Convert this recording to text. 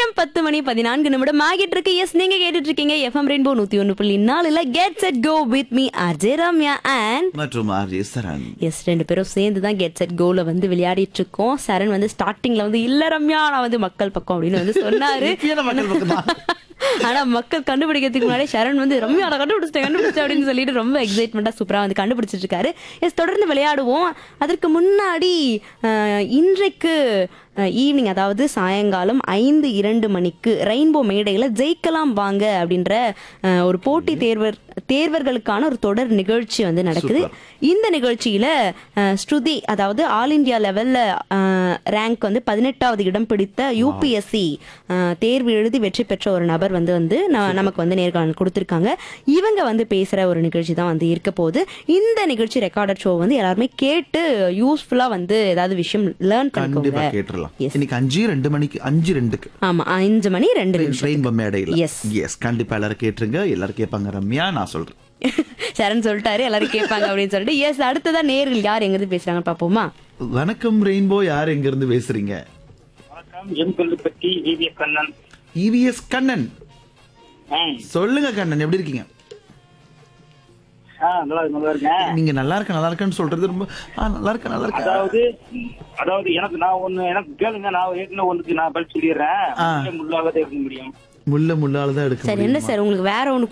நேரம் பத்து மணி பதினான்கு நிமிடம் ஆகிட்டு இருக்கு எஸ் நீங்க கேட்டுட்டு இருக்கீங்க எஃப்எம் ரெயின்போ நூத்தி ஒன்னு புள்ளி நாலுல get set go with me Ajay Ramya and மற்றும் ஆர்ஜே சரண் எஸ் ரெண்டு பேரும் சேர்ந்து தான் கெட் செட் கோல வந்து விளையாடிட்டு இருக்கோம் சரண் வந்து ஸ்டார்டிங்ல வந்து இல்ல ரம்யா நான் வந்து மக்கள் பக்கம் அப்படின்னு வந்து சொன்னாரு இப்பயே மக்கள் பக்கம் தான். ஆனா மக்கள் கண்டுபிடிக்கிறதுக்கு முன்னாடி சரண் வந்து ரம்யா நான் கண்டுபிடிச்சிட்டேன் கண்டுபிடிச்சேன் அப்படின்னு சொல்லிட்டு ரொம்ப எக்ஸைட்மெண்டா சூப்பரா வந்து கண்டுபிடிச்சிட்டு இருக்காரு எஸ் தொடர்ந்து விளையாடுவோம் அதற்கு முன்னாடி அஹ், இன்றைக்கு ஈவினிங் அதாவது சாயங்காலம் ஐந்து இரண்டு மணிக்கு ரெயின்போ மேடையில் ஜெயிக்கலாம் வாங்க அப்படின்ற அஹ், ஒரு போட்டி தேர்வர் தேர்வர்களுக்கான ஒரு தொடர் நிகழ்ச்சி வந்து நடக்குது இந்த நிகழ்ச்சியில அஹ், ஸ்ருதி அதாவது ஆல் இந்தியா லெவல்ல ரேங்க் வந்து பதினெட்டாவது இடம் பிடித்த யூபிஎஸ்சி தேர்வு எழுதி வெற்றி பெற்ற ஒரு நபர் வந்து வந்து ந- நமக்கு வந்து நேர்காணல் கொடுத்திருக்காங்க இவங்க வந்து பேசுற ஒரு நிகழ்ச்சி தான் வந்து இருக்க போகுது இந்த நிகழ்ச்சி ரெக்கார்டட் ஷோ வந்து எல்லாருமே கேட்டு யூஸ்ஃபுல்லா வந்து ஏதாவது விஷயம் லேர்ன் கண்டிப்பா பண்ணிக்கோங்க கேட்டுறலாம் Yes. இன்னைக்கு அஞ்சு ரெண்டு மணிக்கு அஞ்சு ரெண்டுக்கு ஆமா அஞ்சு மணி ரெண்டு நிமிஷம் ட்ரெயின் மேடையில Yes. எஸ் கண்டிப்பா எல்லாரும் கேட்டுருங்க எல்லாரும் கேட்பாங்க ரம்யா நான் சொல்றேன் சரண் சொல்லிட்டாரு எல்லாரும் கேட்பாங்க அப்படின்னு சொல்லிட்டு எஸ் அடுத்ததா நேர்கள் யார் எங்க இருந்து பேசுறாங்க பாப்போமா வணக்கம் ரெயின்போ யார் எங்க இருந்து பேசுறீங்க வணக்கம் M Kollupatti VVS Kannan EVS Kannan ம். சொல்லுங்க கண்ணன் எப்படி இருக்கீங்க ஆ, நல்லா இருக்கு, நல்லா இருக்கேன் நீங்க நல்லா இருக்க நல்லா இருக்கேன்னு சொல்றது ரொம்ப ஆ, நல்லா இருக்க நல்லா இருக்க அதாவது அதாவது எனக்கு நான் ஒண்ணு எனக்கு கேளுங்க நான் ஏற்கனவே ஒண்ணுக்கு நான் பதில் சொல்லிடுறேன் ஆ. முள்ளாகதான் இருக்க முடியும் முள்ள முள்ளால தான் எடுக்க சரி முடியும் என்ன சார் உங்களுக்கு வேற ஒண்ணு